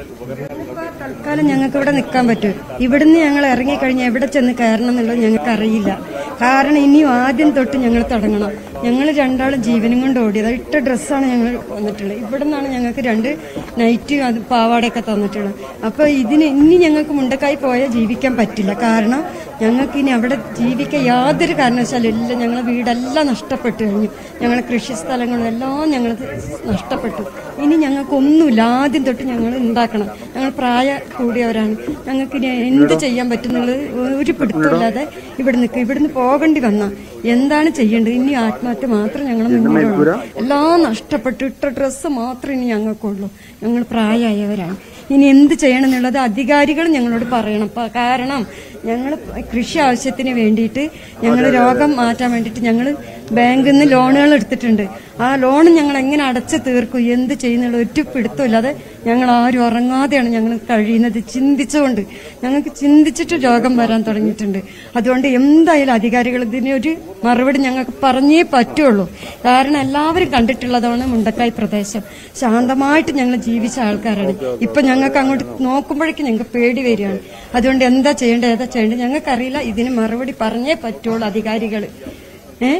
തൽക്കാലം ഞങ്ങൾക്ക് ഇവിടെ നിൽക്കാൻ പറ്റും ഇവിടുന്ന് ഞങ്ങൾ ഇറങ്ങിക്കഴിഞ്ഞാൽ എവിടെ ചെന്ന് കയറണം എന്നുള്ളത് ഞങ്ങൾക്ക് അറിയില്ല കാരണം ഇനിയും ആദ്യം തൊട്ട് ഞങ്ങൾ തുടങ്ങണം ഞങ്ങൾ രണ്ടാളും ജീവനും കൊണ്ട് ഓടിയത് ഇട്ട ഡ്രസ്സാണ് ഞങ്ങൾ വന്നിട്ടുള്ളത് ഇവിടെ നിന്നാണ് ഞങ്ങൾക്ക് രണ്ട് നൈറ്റ് അത് പാവാടയൊക്കെ തന്നിട്ടുള്ളത് അപ്പോൾ ഇതിന് ഇനി ഞങ്ങൾക്ക് മുണ്ടക്കായി പോയാൽ ജീവിക്കാൻ പറ്റില്ല കാരണം ഞങ്ങൾക്ക് ഇനി അവിടെ ജീവിക്കാൻ യാതൊരു കാരണവശാലും ഇല്ല ഞങ്ങളെ വീടെല്ലാം നഷ്ടപ്പെട്ടു കഴിഞ്ഞു ഞങ്ങളെ കൃഷി സ്ഥലങ്ങളും എല്ലാം ഞങ്ങൾ നഷ്ടപ്പെട്ടു ഇനി ഞങ്ങൾക്കൊന്നുമില്ല ആദ്യം തൊട്ട് ഞങ്ങൾ ഉണ്ടാക്കണം ഞങ്ങൾ പ്രായ കൂടിയവരാണ് ഞങ്ങൾക്ക് ഇനി എന്ത് ചെയ്യാൻ പറ്റുന്നുള്ളത് ഒരു പിടുത്തമില്ലാതെ ഇവിടെ നിൽക്കുക ഇവിടുന്ന് പോകേണ്ടി വന്ന എന്താണ് ചെയ്യേണ്ടത് ഇനി ആത്മഹത്യ മാത്രം ഞങ്ങൾ മുന്നിലുള്ളൂ എല്ലാം നഷ്ടപ്പെട്ടു ഇട്ട ഡ്രസ്സ് മാത്രമേ ഇനി ഞങ്ങൾക്കുള്ളൂ ഞങ്ങൾ പ്രായമായവരാണ് ഇനി എന്ത് ചെയ്യണം എന്നുള്ളത് അധികാരികൾ ഞങ്ങളോട് പറയണം പ- കാരണം ഞങ്ങൾ കൃഷി ആവശ്യത്തിന് വേണ്ടിയിട്ട് ഞങ്ങൾ രോഗം മാറ്റാൻ വേണ്ടിയിട്ട് ഞങ്ങൾ ബാങ്കിൽ നിന്ന് ലോണുകൾ എടുത്തിട്ടുണ്ട് ആ ലോൺ ഞങ്ങൾ എങ്ങനെ അടച്ചു തീർക്കും എന്ത് ചെയ്യുന്നുള്ള ഒറ്റ പിടുത്തമില്ലാതെ ഞങ്ങൾ ആരും ഉറങ്ങാതെയാണ് ഞങ്ങൾ കഴിയുന്നത് ചിന്തിച്ചുകൊണ്ട് ഞങ്ങൾക്ക് ചിന്തിച്ചിട്ട് രോഗം വരാൻ തുടങ്ങിയിട്ടുണ്ട് അതുകൊണ്ട് എന്തായാലും അധികാരികൾ ഇതിനൊരു മറുപടി ഞങ്ങൾക്ക് പറഞ്ഞേ പറ്റുള്ളൂ കാരണം എല്ലാവരും കണ്ടിട്ടുള്ളതാണ് മുണ്ടക്കായ് പ്രദേശം ശാന്തമായിട്ട് ഞങ്ങൾ ജീവിച്ച ആൾക്കാരാണ് ഇപ്പൊ ഞങ്ങൾക്ക് അങ്ങോട്ട് നോക്കുമ്പോഴേക്കും ഞങ്ങൾക്ക് പേടി വരികയാണ് അതുകൊണ്ട് എന്താ ചെയ്യേണ്ടത് ഏതാ ചെയ്യേണ്ടത് ഞങ്ങൾക്കറിയില്ല ഇതിന് മറുപടി പറഞ്ഞേ പറ്റുള്ളൂ അധികാരികൾ ഏഹ്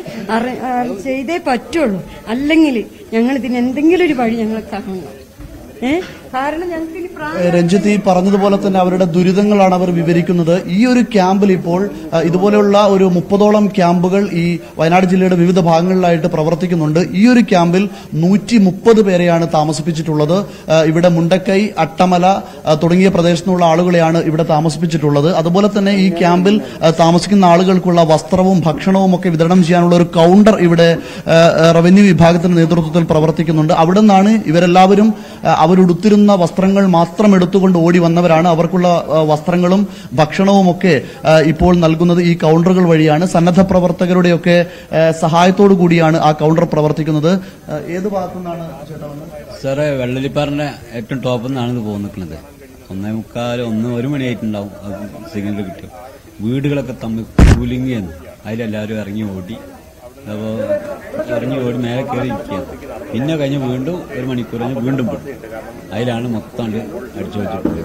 ചെയ്തേ പറ്റുള്ളൂ അല്ലെങ്കിൽ ഞങ്ങൾ ഇതിന് എന്തെങ്കിലും ഒരു വഴി ഞങ്ങൾ കാണണം ഏഹ് കാരണം ഞങ്ങൾക്ക് ഇനി പ്രായം രഞ്ജിത്ത് ഈ പറഞ്ഞതുപോലെ തന്നെ അവരുടെ ദുരിതങ്ങളാണ് അവർ വിവരിക്കുന്നത് ഈ ഒരു ക്യാമ്പിൽ ഇപ്പോൾ ആ, ഇതുപോലെയുള്ള ഒരു മുപ്പതോളം ക്യാമ്പുകൾ ഈ വയനാട് ജില്ലയുടെ വിവിധ ഭാഗങ്ങളിലായിട്ട് പ്രവർത്തിക്കുന്നുണ്ട് ഈ ഒരു ക്യാമ്പിൽ നൂറ്റി മുപ്പത് പേരെയാണ് താമസിപ്പിച്ചിട്ടുള്ളത് ആ, ഇവിടെ മുണ്ടക്കൈ അട്ടമല ആ, തുടങ്ങിയ പ്രദേശത്തുള്ള ആളുകളെയാണ് ഇവിടെ താമസിപ്പിച്ചിട്ടുള്ളത് അതുപോലെ തന്നെ ഈ ക്യാമ്പിൽ ആ, താമസിക്കുന്ന ആളുകൾക്കുള്ള വസ്ത്രവും ഭക്ഷണവും ഒക്കെ വിതരണം ചെയ്യാനുള്ള ഒരു കൗണ്ടർ ഇവിടെ ആ, ആ, റവന്യൂ വിഭാഗത്തിന്റെ നേതൃത്വത്തിൽ പ്രവർത്തിക്കുന്നുണ്ട് അവിടെ നിന്നാണ് ഇവരെല്ലാവരും ആ, അവരുടുത്തിരുന്ന വസ്ത്രങ്ങൾ മാത്രം എടുത്തുകൊണ്ട് ഓടി വന്നവരാണ് അവർക്കുള്ള ആ, വസ്ത്രങ്ങളും ഭക്ഷണവും ഒക്കെ ആ, ഇപ്പോൾ നൽകുന്നത് ഈ കൗണ്ടറുകൾ വഴിയാണ് സന്നദ്ധ പ്രവർത്തകരുടെയൊക്കെ ആ, സഹായത്തോടു കൂടിയാണ് ആ കൗണ്ടർ പ്രവർത്തിക്കുന്നത് ആ, ഏത് ഭാഗത്തു നിന്നാണ് ചേട്ടാ വന്നത് സാറേ വെള്ളരിപ്പാറിന്റെ ഏറ്റവും ടോപ്പിൽ നിന്നാണ് ഇത് പോയി നിൽക്കുന്നത് ഒന്നേ മുക്കാൽ ഒന്ന് ഒരു മണിയായിട്ടുണ്ടാവും അത് സിഗ്നൽ കിട്ടും വീടുകളൊക്കെ തമ്മിൽ കൂലിങ്ങിയാണ് അതിലെല്ലാവരും ഇറങ്ങി ഓടി അപ്പോൾ ഇറങ്ങി ഓടി മേലെ കയറി ഇരിക്കുകയാണ് പിന്നെ കഴിഞ്ഞ് വീണ്ടും ഒരു മണിക്കൂർ കഴിഞ്ഞ് വീണ്ടും പെട്ടു അതിലാണ് മൊത്തം അടിച്ചു വെച്ചിട്ടുള്ളത്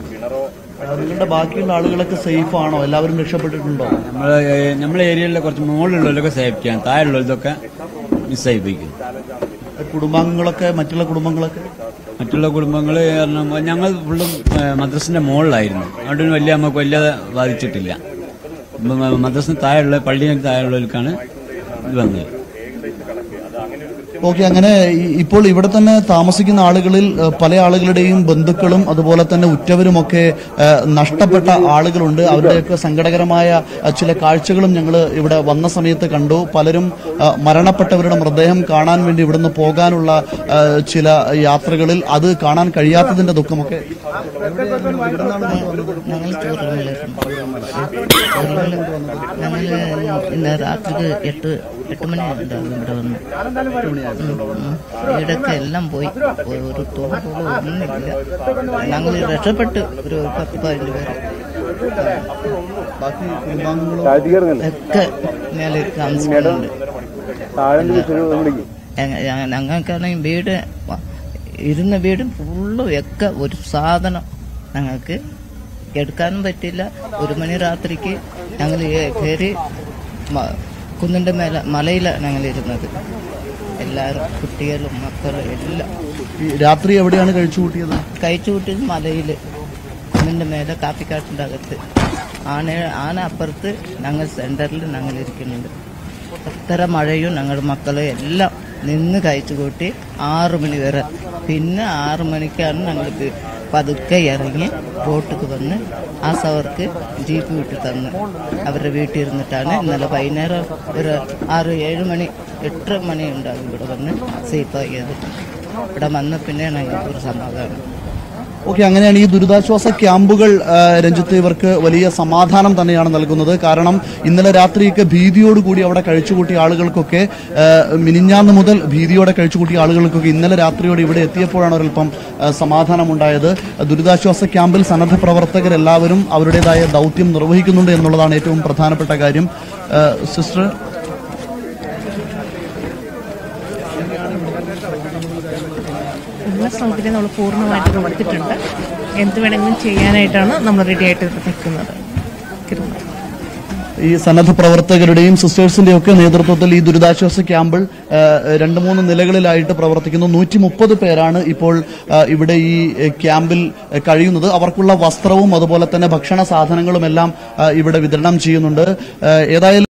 ആ, നിങ്ങളുടെ ബാക്കിയുള്ള ആളുകളൊക്കെ സേഫ് ആണോ എല്ലാവരും രക്ഷപ്പെട്ടിട്ടുണ്ടോ നമ്മളെ ഏ- നമ്മളെ ഏരിയയിലെ കുറച്ച് മുകളിലുള്ളവരൊക്കെ സേഫ് ചെയ്യാൻ താഴെയുള്ളവരൊക്കെ മിസ്സായി പോയിക്കും കുടുംബാംഗങ്ങളൊക്കെ മറ്റുള്ള കുടുംബങ്ങളൊക്കെ മറ്റുള്ള കുടുംബങ്ങൾ കാരണം ഞങ്ങൾ ഫുള്ളും ഏഹ്, മദ്രസിന്റെ മുകളിലായിരുന്നു അതുകൊണ്ട് വലിയ നമുക്ക് വലിയ ബാധിച്ചിട്ടില്ല മ- മദ്രസിന് താഴെയുള്ള പള്ളിയുടെ താഴെയുള്ളവർക്കാണ് ഇത് വന്നത് ഓക്കെ അങ്ങനെ ഈ- ഇപ്പോൾ ഇവിടെ തന്നെ താമസിക്കുന്ന ആളുകളിൽ ഏഹ്, പല ആളുകളുടെയും ബന്ധുക്കളും അതുപോലെ തന്നെ ഉറ്റവരുമൊക്കെ ഏഹ്, നഷ്ടപ്പെട്ട ആളുകളുണ്ട് അവരുടെയൊക്കെ സങ്കടകരമായ ഏഹ്, ചില കാഴ്ചകളും ഞങ്ങൾ ഇവിടെ വന്ന സമയത്ത് കണ്ടു പലരും ഏഹ്, മരണപ്പെട്ടവരുടെ മൃതദേഹം കാണാൻ വേണ്ടി ഇവിടുന്ന് പോകാനുള്ള ഏഹ്, ചില യാത്രകളിൽ അത് കാണാൻ കഴിയാത്തതിന്റെ ദുഃഖമൊക്കെ ഞങ്ങൾ ചോറിലും ഞങ്ങൾ ഇന്ന് രാത്രിക്ക് എട്ട് എട്ട് മണി ഉണ്ടാവും ഇവിടെ വന്ന് ഉം. വീടൊക്കെ എല്ലാം പോയി ഒരു തൂണ് പോലും ഒന്നുമില്ല ഞങ്ങൾ രക്ഷപ്പെട്ട് ഒരു പത്ത് പതിനഞ്ച് പേര് ബാക്കി കുടുംബാംഗങ്ങളും ഒക്കെ മേലെ താമസിക്കുന്നുണ്ട് ഞങ്ങ- ഞങ്ങ- ഞങ്ങൾക്കാണെങ്കിൽ വീട് വ- ഇരുന്ന വീട് ഫുള്ളും ഒക്കെ ഒരു സാധനം ഞങ്ങൾക്ക് എടുക്കാനും പറ്റില്ല ഒരു മണി രാത്രിക്ക് ഞങ്ങൾ കയറി മ- കുന്നിന്റെ മേലെ മലയിലാണ് ഞങ്ങൾ ഇരുന്നത് എല്ലാവരും കുട്ടികളും മക്കളും എല്ലാം ഈ രാത്രി എവിടെയാണ് കഴിച്ചു കൂട്ടിയത് കഴിച്ചു കൂട്ടിയത് മലയിൽ കുന്നിന്റെ മേലെ കാപ്പിക്കാട്ടിന്റെ അകത്ത് ആന ആന അപ്പുറത്ത് ഞങ്ങൾ സെന്ററിൽ ഞങ്ങൾ ഇരിക്കുന്നുണ്ട് എത്ര മഴയും ഞങ്ങളുടെ മക്കളും എല്ലാം നിന്ന് കഴിച്ചു കൂട്ടി ആറു മണി വരെ പിന്നെ ആറു മണിക്കാണ് ഞങ്ങൾ പി- പതുക്കെ ഇറങ്ങി റോട്ടിക്ക് വന്ന് ആ സവർക്ക് ജീപ്പ് വിട്ട് തന്ന് അവരുടെ വീട്ടിൽ ഇരുന്നിട്ടാണ് ഇന്നലെ വൈകുന്നേരം ഒരു ആറ് ഏഴ് മണി എട്ട് മണി ഉണ്ടാകും ഇവിടെ വന്ന് സേഫാക്കിയത് ഇവിടെ വന്ന പിന്നെ ഞങ്ങൾക്ക് ഒരു സമാധാനം ഓക്കെ അങ്ങനെയാണ് ഈ ദുരിതാശ്വാസ ക്യാമ്പുകൾ ആ, രഞ്ജിത്ത് ഇവർക്ക് വലിയ സമാധാനം തന്നെയാണ് നൽകുന്നത് കാരണം ഇന്നലെ രാത്രിയൊക്കെ ഭീതിയോടുകൂടി അവിടെ കഴിച്ചുകൂട്ടിയ ആളുകൾക്കൊക്കെ ആ, മിനിഞ്ഞാന്ന് മുതൽ ഭീതിയോടെ കഴിച്ചുകൂട്ടിയ ആളുകൾക്കൊക്കെ ഇന്നലെ രാത്രിയോടെ ഇവിടെ എത്തിയപ്പോഴാണ് ഒരല്പം ആ, സമാധാനമുണ്ടായത് ദുരിതാശ്വാസ ക്യാമ്പിൽ സന്നദ്ധ പ്രവർത്തകരെല്ലാവരും അവരുടേതായ ദൗത്യം നിർവഹിക്കുന്നുണ്ട് എന്നുള്ളതാണ് ഏറ്റവും പ്രധാനപ്പെട്ട കാര്യം ആ, സിസ്റ്റർ എല്ലാ സൗകര്യം നമ്മൾ പൂർണ്ണമായിട്ട് കൊടുത്തിട്ടുണ്ട് എന്ത് വേണമെങ്കിലും ചെയ്യാനായിട്ടാണ് നമ്മൾ റെഡി ആയിട്ട് നിൽക്കുന്നത് കിരുന്നത് ഈ സന്നദ്ധ പ്രവർത്തകരുടെയും സിസ്റ്റേഴ്സിന്റെയും ഒക്കെ നേതൃത്വത്തിൽ ഈ ദുരിതാശ്വാസ ക്യാമ്പിൽ ആ, രണ്ട് മൂന്ന് നിലകളിലായിട്ട് പ്രവർത്തിക്കുന്നു നൂറ്റി മുപ്പത് പേരാണ് ഇപ്പോൾ ആ, ഇവിടെ ഈ എ, ക്യാമ്പിൽ എ, കഴിയുന്നത് അവർക്കുള്ള വസ്ത്രവും അതുപോലെ തന്നെ ഭക്ഷണ സാധനങ്ങളും എല്ലാം ആ, ഇവിടെ വിതരണം ചെയ്യുന്നുണ്ട് ആ, ഏതായാലും